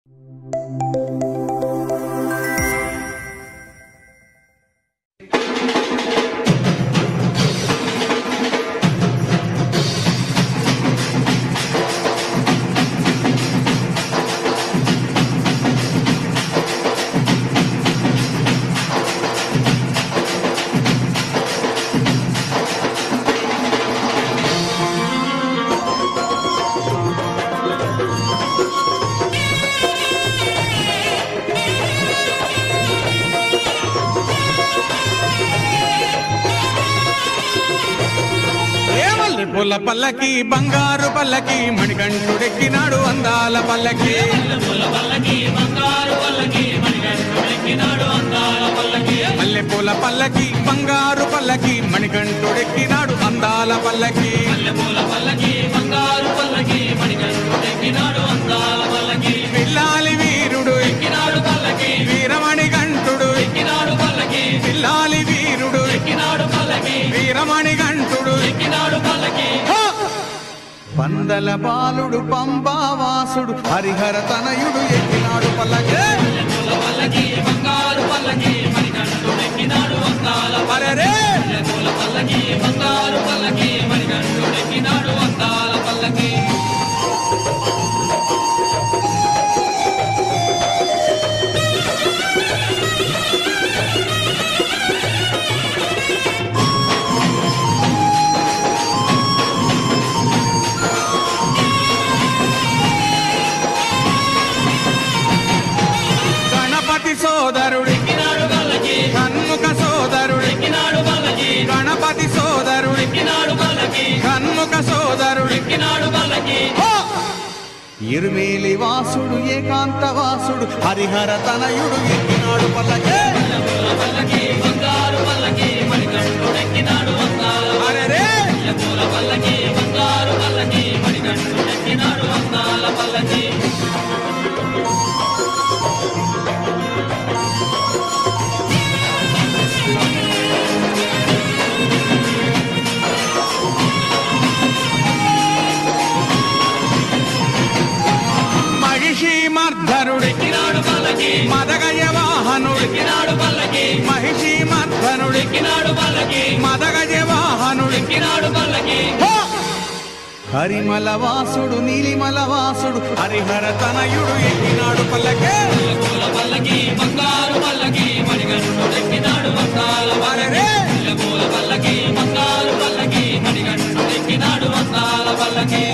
ఏమల్లి పుల్ల పల్లకి బంగారు పల్లకి మణికంఠుడెక్కినాడు అందాల పల్లకి మల్లె పూల పల్లకి బంగారు పల్లకి మణికంఠుడెక్కినాడు అందాల పల్లకి పిల్లాలి వీరుడు వీరమణి గంటుడు పిల్లాలి వీరుడు వీరమణి గంటుడు పందల బాలుడు పంబావాసుడు హరిహర తనయుడు ఎక్కినాడు పల్లకే అరెరే! గణపతి సోదరుడు కన్ముఖ సోదరుడు గణపతి సోదరుడు కన్ముఖ సోదరుడు హో! ఇరుమేలి వాసుడు ఏకాంత వాసుడు హరిహర తనయుడు ఎక్కినాడు పల్లకే అరెరే! మహిషి మర్ధనుడు మదగజ వాహనుడు మహిషి మర్ధనుడు మదగజ వాహనుడు హో! హరిమల వాసుడు నీలిమల వాసుడు హరిహర తనయుడు ఎక్కినాడు పల్లకే అరెరే! బంగారు పల్లకి మణిగంటుడెక్కినాడు అందాల పల్లకి